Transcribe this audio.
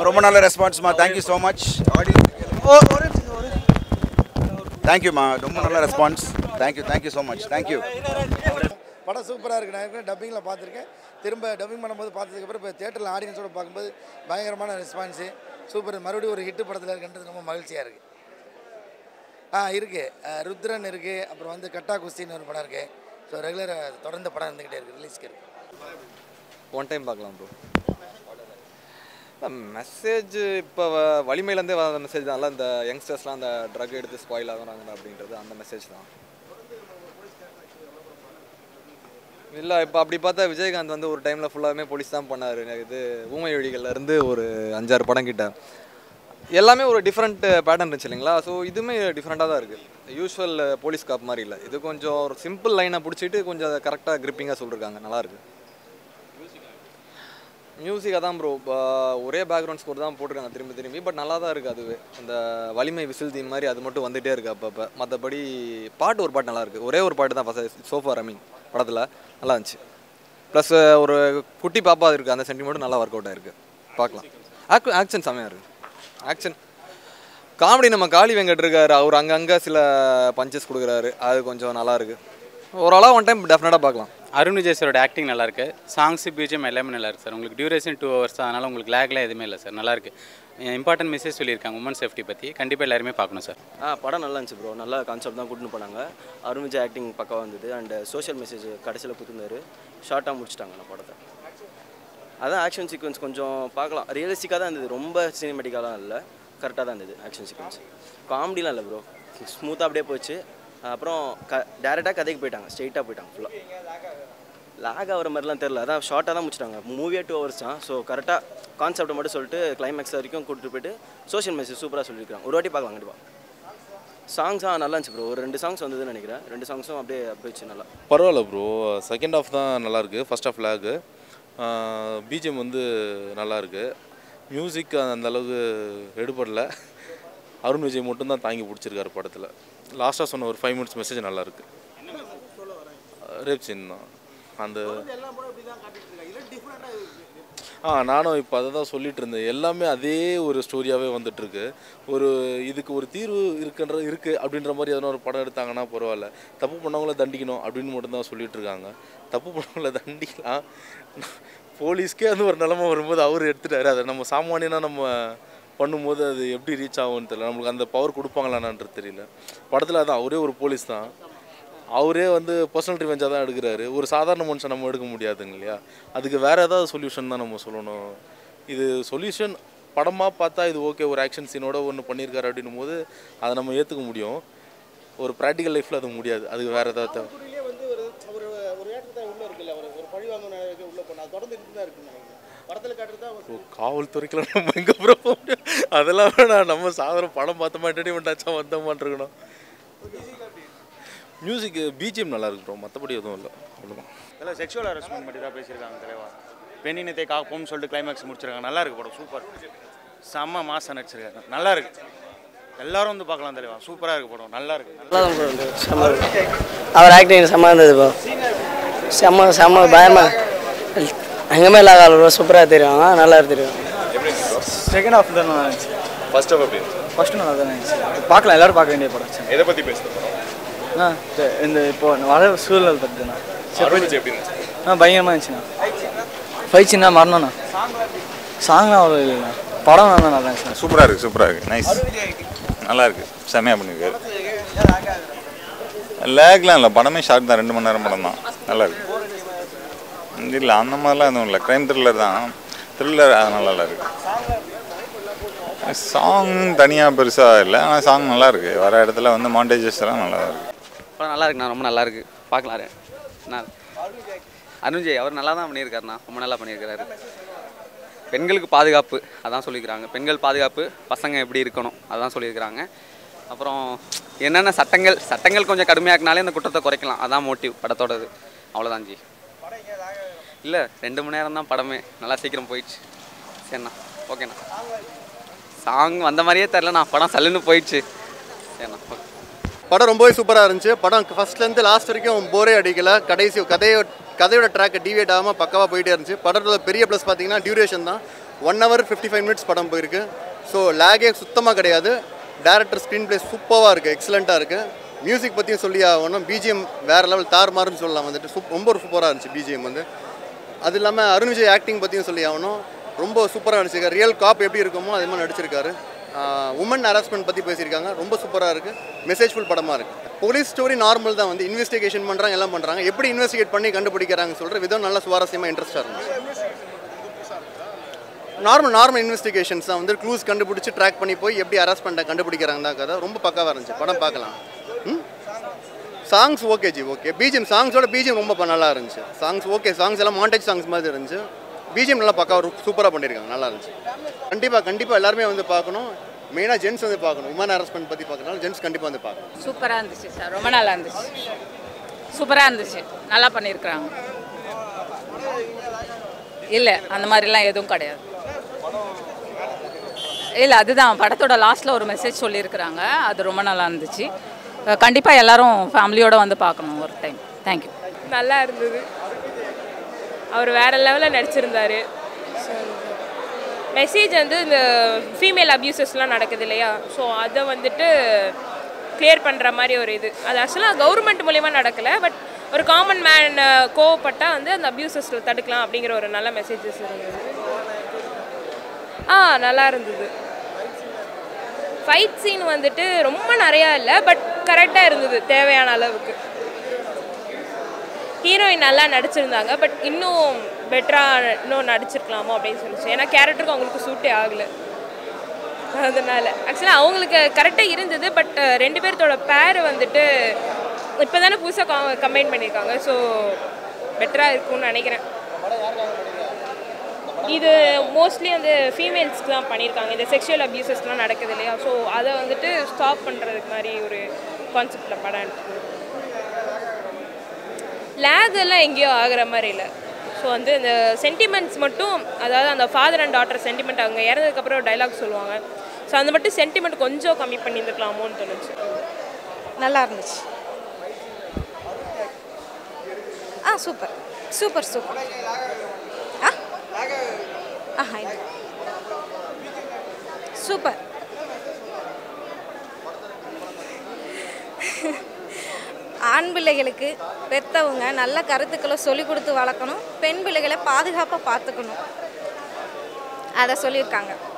ரொம்ப நல்ல ரெஸ்பான்ஸ்மா thank you so much தேங்க்யூம்மா ரொம்ப நல்ல response thank you thank you so much thank you படம் சூப்பராக இருக்குது நான் ஏற்கனவே டப்பிங்கில் பார்த்துருக்கேன் திரும்ப டப்பிங் பண்ணும்போது பார்த்ததுக்கப்புறம் இப்போ தேட்டரில் ஆடியன்ஸோட பார்க்கும்போது பயங்கரமான ரெஸ்பான்ஸு சூப்பர் மறுபடியும் ஒரு ஹிட்டு படத்தில் இருக்குன்றது ரொம்ப மகிழ்ச்சியாக இருக்குது ஆ இருக்குது ருத்ரன் இருக்குது அப்புறம் வந்து கட்டா குஸ்தின்னு ஒரு படம் இருக்குது ஸோ ரெகுலராக தொடர்ந்து படம் இருந்துக்கிட்டே இருக்குது ரிலீஸ்க்கு இருக்குது ஒன் டைம் பார்க்கலாம் ப்ரோ மெசேஜ் இப்போ வலிமையிலேருந்தே வர மெசேஜ் தான் இந்த யங்ஸ்டர்ஸ்லாம் அந்த ட்ரக் எடுத்து ஸ்பாயில் ஆகுறாங்க அப்படின்றது அந்த மெசேஜ் தான் இல்லை இப்போ அப்படி பார்த்தா விஜயகாந்த் வந்து ஒரு டைமில் ஃபுல்லாகவே போலீஸ் தான் பண்ணார் இது ஊமை வழிகள்ல இருந்து ஒரு அஞ்சாறு படம் கிட்ட எல்லாமே ஒரு டிஃப்ரெண்ட் பேட்டர்ன் இருந்துச்சு இல்லைங்களா ஸோ இதுவுமே டிஃப்ரெண்ட்டாக தான் இருக்குது யூஸ்வல் போலீஸ் காப் மாதிரி இல்லை இது கொஞ்சம் ஒரு சிம்பிள் லைனை பிடிச்சிட்டு கொஞ்சம் அதை கரெக்டாக கிரிப்பிங்காக சொல்லியிருக்காங்க நல்லாயிருக்கு மியூசிக் அதான் ப்ரோ ஒரே பேக்ரவுண்ட் ஸ்கோர் தான் போட்டிருக்காங்க திரும்பி திரும்பி பட் நல்லா தான் இருக்குது அதுவே அந்த வலிமை விசில் தீம் மாதிரி அது மட்டும் வந்துகிட்டே இருக்குது அப்பப்போ மற்றபடி பாட்டு ஒரு பாட்டு நல்லா இருக்குது ஒரே ஒரு பாட்டு தான் ஃபஸ்ட் சோஃபா ரமிங் படத்தில் நல்லா இருந்துச்சு ப்ளஸ் ஒரு குட்டி பாப்பா இருக்குது அந்த சென்டிமெண்ட்டும் நல்லா ஒர்க் அவுட் ஆயிருக்கு பார்க்கலாம் ஆக் ஆக்ஷன் செம்மையாக இருக்குது ஆக்ஷன் காமெடி நம்ம காளி வெங்கட் இருக்காரு அவர் அங்கங்கே சில பஞ்சஸ் கொடுக்குறாரு அது கொஞ்சம் நல்லா இருக்குது ஓரளவு ஒன் டைம் டெஃபினட்டாக பார்க்கலாம் அருண் விஜய் சாரோட ஆக்டிங் நல்லா இருக்கு சாங்ஸ் பிஜிஎம் எல்லாமே நல்லா இருக்கு சார் உங்களுக்கு டியூரேஷன் டூ ஹவர்ஸ் தான் அதனால உங்களுக்கு லேக்லாம் எதுவுமே இல்லை சார் நல்லா இருக்கு இம்பார்ட்டன்ட் மெசேஜ் சொல்லியிருக்காங்க உமன் சேஃப்டி பற்றி கண்டிப்பாக எல்லாருமே பார்க்கணும் சார் ஆ படம் நல்லா இருந்துச்சு ப்ரோ நல்ல கான்செப்ட் தான் கூட்டின்னு போனாங்க அருண் விஜய் ஆக்டிங் பக்கம் வந்தது அண்ட் சோஷியல் மெசேஜ் கடைசியில் கொடுத்துருந்தாரு ஷார்ட்டாக முடிச்சிட்டாங்க அந்த படத்தை அதான் ஆக்ஷன் சீக்வன்ஸ் கொஞ்சம் பார்க்கலாம் ரியலிஸ்டிக்காக தான் இருந்தது ரொம்ப சினிமேட்டிக்காலாம் இல்லை கரெக்டாக தான் இருந்தது ஆக்ஷன் சீக்வன்ஸ் காமெடிலாம் இல்லை ப்ரோ ஸ்மூத்தாக அப்படியே போச்சு அப்புறம் க டேரெக்டாக கதைக்கு போயிட்டாங்க ஸ்ட்ரெயிட்டாக போயிட்டாங்க ஃபுல்லாக லாக் ஆகிற மாதிரிலாம் தெரில அதான் ஷார்ட்டாக தான் முடிச்சிட்டாங்க மூவியே டூ ஹவர்ஸ் தான் ஸோ கரெக்டாக கான்செப்டை மட்டும் சொல்லிட்டு கிளைமேக்ஸ் வரைக்கும் கூட்டிட்டு போயிட்டு சோஷியல் மெசேஜ் சூப்பராக சொல்லியிருக்காங்க ஒரு வாட்டி பார்க்கலாம் கண்டிப்பாக சாங்ஸ் ஆ நல்லா இருந்துச்சு ப்ரோ ஒரு ரெண்டு சாங்ஸ் வந்ததுன்னு நினைக்கிறேன் ரெண்டு சாங்ஸும் அப்படியே போயிடுச்சு நல்லா பரவாயில்ல ப்ரோ செகண்ட் ஹாஃப் தான் நல்லாயிருக்கு ஃபர்ஸ்ட் ஹாஃப் லேகு பிஜிஎம் வந்து நல்லாயிருக்கு மியூசிக் அந்த அளவுக்கு எடுபடல அருண் விஜய் மட்டும்தான் தாங்கி பிடிச்சிருக்காரு படத்தில் லாஸ்ட்டாக சொன்ன ஒரு ஃபைவ் மினிட்ஸ் மெசேஜ் நல்லாயிருக்கு ரேப் சீன் தான் அந்த ஆ நானும் இப்போ அதை தான் சொல்லிட்டு இருந்தேன் எல்லாமே அதே ஒரு ஸ்டோரியாகவே வந்துட்டுருக்கு ஒரு இதுக்கு ஒரு தீர்வு இருக்குன்ற இருக்குது அப்படின்ற மாதிரி எதனா ஒரு படம் எடுத்தாங்கன்னா பரவாயில்ல தப்பு பண்ணவங்கள தண்டிக்கணும் அப்படின்னு மட்டும்தான் சொல்லிட்டு இருக்காங்க தப்பு பண்ணவங்கள தண்டிக்கலாம் போலீஸ்க்கே வந்து ஒரு நிலமை வரும்போது அவர் எடுத்துட்டாரு அதை நம்ம சாமானியனா நம்ம பண்ணும்போது அது எப்படி ரீச் ஆகும்னு தெரியல நம்மளுக்கு அந்த பவர் கொடுப்பாங்களான்றது தெரியல படத்தில் அதான் அவரே ஒரு போலீஸ் தான் அவரே வந்து பர்சனல் ரிவெஞ்சாக தான் எடுக்கிறாரு ஒரு சாதாரண மனுஷன் நம்ம எடுக்க முடியாதுங்க இல்லையா அதுக்கு வேறு ஏதாவது சொல்யூஷன் தான் நம்ம சொல்லணும் இது சொல்யூஷன் படமாக பார்த்தா இது ஓகே ஒரு ஆக்ஷன் சீனோட ஒன்று பண்ணியிருக்காரு அப்படின்னும் போது அதை நம்ம ஏற்றுக்க முடியும் ஒரு ப்ராக்டிக்கல் லைஃப்பில் அது முடியாது அதுக்கு வேறு ஏதாவது தேவை வந்து ஒரு ஒரு ஒரு ஏற்றத்தை உள்ள இருக்குல்ல ஒரு ஒரு பழி வாங்க உள்ள போனா தொடர்ந்து இருந்து தான் இருக்கு நினைக்கிறேன் படத்துல காட்டுறதா ஓ, காவல்துறைக்கெல்லாம் நம்ம எங்கே ப்ரோ போக முடியும் அதெல்லாம் வேணாம் நம்ம சாதாரண படம் பார்த்தோமா என்டர்டைன்மெண்ட் ஆச்சா வந்தோமான் இருக்கணும் மியூசிக் பிஜிஎம் நல்லா இருக்கு ப்ரோ மற்றபடி எதுவும் இல்லை அவ்வளோதான் இதில் செக்ஷுவல் ஹரஸ்மெண்ட் பற்றி தான் பேசியிருக்காங்க தலைவா பெண்ணினத்தை காப்போம்னு சொல்லிட்டு கிளைமேக்ஸ் முடிச்சிருக்காங்க நல்லா இருக்கு படம் சூப்பர் செம்ம மாசம் நடிச்சிருக்காங்க நல்லா இருக்கு எல்லாரும் வந்து பார்க்கலாம் தலைவா சூப்பராக இருக்கு படம் நல்லா இருக்கு நல்லா தான் bro இருந்தது. செம்ம இருக்கு. அவர் ஆக்டிங் செம்ம இருந்தது ப்ரோ செம்ம செம்ம பயமா எங்கேயுமே இல்லாத ஆள் ப்ரோ சூப்பராக தெரியும் ஆ, நல்லா தெரியும் செகண்ட் ஹாஃப் தான் நல்லா இருந்துச்சு ஃபர்ஸ்ட் ஹாஃப் எப்படி இருந்துச்சு ஃபர்ஸ்ட் நல்லா தான் இருந்துச்சு பார்க்கலாம் எல்லாரும் பார்க்க வேண்டிய படம் எதை பற்றி பேசுகிற படம் ஆ சரி, இந்த இப்போ வர சூழல் பற்றி தானே அருண் விஜய் எப்படி இருந்துச்சு ஆ பயங்கரமாக இருந்துச்சுண்ணா ஃபைட்ஸுன்னா மரணம்ண்ணா சாங்லாம் அவ்வளோ இல்லைண்ணா படம் நல்லா நல்லா இருந்துச்சு சூப்பராக இருக்குது சூப்பராக இருக்குது நைஸ் நல்லா இருக்கு செமையாக பண்ணியிருக்காரு லேக்லாம் இல்லை படமே ஷார்ட் தான் ரெண்டு மணி நேரம் படம் தான் நல்லா இருக்கு இல்லை அந்த மாதிரிலாம் எதுவும் இல்லை க்ரைம் த்ரில்லர் தான் த்ரில்லர் நல்லா இருக்கு சாங் தனியாக பெருசாக இல்லை ஆனால் சாங் நல்லா இருக்கு வர இடத்துல வந்து மாண்டேஜஸ் எல்லாம் நல்லா இருக்கு படம் நல்லா இருக்குண்ணா ரொம்ப நல்லா இருக்கு பார்க்கலாம் ரெ- நான் அருண்ஜெய் அவர் நல்லா தான் பண்ணியிருக்காருண்ணா ரொம்ப நல்லா பண்ணியிருக்காரு பெண்களுக்கு பாதுகாப்பு அதான் சொல்லியிருக்கிறாங்க பெண்கள் பாதுகாப்பு பசங்க எப்படி இருக்கணும் அதான் சொல்லியிருக்கிறாங்க அப்புறம் என்னென்ன சட்டங்கள் சட்டங்கள் கொஞ்சம் கடுமையாக்குனாலே இந்த குற்றத்தை குறைக்கலாம் அதான் மோட்டிவ் படத்தோடது அவ்வளோதான் ஜி இல்லை ரெண்டு மணி நேரம் தான் படமே நல்லா சீக்கிரம் போயிடுச்சு சரிண்ணா ஓகேண்ணா சாங் வந்த மாதிரியே தெரிலண்ணா படம் சல்லுன்னு போயிடுச்சு சரிண்ணா ஓகே படம் ரொம்பவே சூப்பராக இருந்துச்சு படம் ஃபர்ஸ்ட்லேருந்து லாஸ்ட் வரைக்கும் போரே அடிக்கல கடைசி கதையோ கதையோட ட்ராக்கை டிவியேட் ஆகாமல் பக்காவாக போயிட்டே இருந்துச்சு படத்தோட பெரிய ப்ளஸ் பார்த்தீங்கன்னா டியூரேஷன் தான் one hour fifty five minutes படம் போயிருக்கு ஸோ லேகே சுத்தமாக கிடையாது டேரக்டர் ஸ்க்ரீன் ப்ளே சூப்பராக இருக்குது எக்ஸலண்ட்டாக இருக்குது மியூசிக் பற்றியும் சொல்லி ஆகணும் பிஜிஎம் வேறு லெவல் தாறுமாறுன்னு சொல்லலாம் வந்துட்டு சூப் ரொம்ப ஒரு சூப்பராக இருந்துச்சு பிஜிஎம் வந்து அது இல்லாமல் அருண் விஜய் ஆக்டிங் பற்றியும் சொல்லி ஆகணும் ரொம்ப சூப்பராக நடிச்சிருக்காரு ரியல் காப் எப்படி இருக்குமோ அதே மாதிரி நடிச்சிருக்காரு உமன் ஹராஸ்மெண்ட் பற்றி பேசியிருக்காங்க ரொம்ப சூப்பராக இருக்குது மெசேஜ்ஃபுல் படமாக இருக்குது போலீஸ் ஸ்டோரி நார்மல் தான் வந்து இன்வெஸ்டிகேஷன் பண்ணுறாங்க எல்லாம் பண்ணுறாங்க எப்படி இன்வெஸ்டிகேட் பண்ணி கண்டுபிடிக்கிறாங்க சொல்கிற விதம் நல்ல சுவாரஸ்யமாக இன்ட்ரெஸ்ட்டாக இருந்துச்சு நார்மல் நார்மல் இன்வெஸ்டிகேஷன்ஸ் தான் வந்து க்ளூஸ் கண்டுபிடிச்சி ட்ராக் பண்ணி போய் எப்படி அரெஸ்ட் பண்ண கண்டுபிடிக்கிறாங்க தான் கதை ரொம்ப பக்காவாக இருந்துச்சு படம் பார்க்கலாம் ம் சாங்ஸ் ஓகே ஜி ஓகே பிஜிஎம் சாங்ஸோட பிஜிஎம் ரொம்ப ப- நல்லா இருந்துச்சு சாங்ஸ் ஓகே சாங்ஸ் எல்லாம் மாண்டேஜ் சாங்ஸ் மாதிரி இருந்துச்சு பிஜிஎம் நல்லா பக்காவாக சூப்பராக பண்ணியிருக்காங்க நல்லா இருந்துச்சு கண்டிப்பாக கண்டிப்பாக எல்லாருமே வந்து பார்க்கணும் மெயினாக ஜென்ஸ் வந்து பார்க்கணும் உமன் ஹராஸ்மெண்ட் பற்றி பார்க்கறனால ஜென்ஸ் கண்டிப்பாக வந்து பார்க்கணும் சூப்பராக இருந்துச்சு சார் ரொம்ப நல்லா இருந்துச்சு சூப்பராக இருந்துச்சு நல்லா பண்ணியிருக்கிறாங்க இல்லை அந்த மாதிரிலாம் எதுவும் கிடையாது இல்லை அதுதான் படத்தோட லாஸ்ட்டில் ஒரு மெசேஜ் சொல்லியிருக்கிறாங்க அது ரொம்ப நல்லா இருந்துச்சு கண்டிப்பாக எல்லாரும் ஃபேமிலியோட வந்து பார்க்கணும் ஒரு டைம் தேங்க்யூ நல்லா இருந்தது அவர் வேற லெவலில் நடிச்சிருந்தாரு மெசேஜ் வந்து இந்த ஃபீமேல் அப்யூசஸ்லாம் நடக்குது இல்லையா ஸோ அதை வந்துட்டு கிளியர் பண்ணுற மாதிரி ஒரு இது அது ஆக்சுவலாக கவர்மெண்ட் மூலயமா நடக்கலை பட் ஒரு காமன் மேன் கோவப்பட்டால் வந்து அந்த அப்யூசஸ் தடுக்கலாம் அப்படிங்கிற ஒரு நல்ல மெசேஜஸ் இருந்தது ஆ நல்லா இருந்தது ஃபைட் சீன் வந்துட்டு ரொம்ப நிறையா இல்லை பட் கரெக்டாக இருந்தது தேவையான அளவுக்கு ஹீரோயின் நல்லா நடிச்சிருந்தாங்க பட் இன்னும் பெட்டராக இன்னும் நடிச்சிருக்கலாமோ அப்படின்னு சொல்லிச்சு ஏன்னா கேரக்டருக்கு அவங்களுக்கு சூட்டே ஆகலை அதனால ஆக்சுவலாக அவங்களுக்கு கரெக்டாக இருந்தது பட் ரெண்டு பேர்த்தோட பேர் வந்துட்டு இப்போ தானே புதுசாக கம்பைன் பண்ணியிருக்காங்க ஸோ பெட்டராக இருக்கும்னு நினைக்கிறேன் இது மோஸ்ட்லி வந்து ஃபீமேல்ஸ்க்கு தான் பண்ணியிருக்காங்க இந்த செக்ஷுவல் அப்யூசஸ்லாம் நடக்குது இல்லையா ஸோ அதை வந்துட்டு ஸ்டாப் பண்ணுறதுக்கு மாதிரி ஒரு கான்செப்டில் படம் எடுத்து லேக் எல்லாம் எங்கேயோ ஆகிற மாதிரி இல்லை ஸோ வந்து இந்த சென்டிமெண்ட்ஸ் மட்டும் அதாவது அந்த ஃபாதர் அண்ட் டாட்டர் சென்டிமெண்ட் அவங்க இறந்ததுக்கப்புறம் டைலாக் சொல்லுவாங்க ஸோ அந்த மட்டும் சென்டிமெண்ட் கொஞ்சம் கம்மி பண்ணியிருந்துருக்கலாமோன்னு தோணுச்சு நல்லா இருந்துச்சு ஆ சூப்பர் சூப்பர் சூப்பர் ஆ ஆஹா இல்லை சூப்பர் ஆண் பிள்ளைகளுக்கு பெற்றவங்க நல்ல கருத்துக்களை சொல்லி கொடுத்து வளர்க்கணும் பெண் பிள்ளைகளை பாதுகாப்பாக பார்த்துக்கணும் அதை சொல்லியிருக்காங்க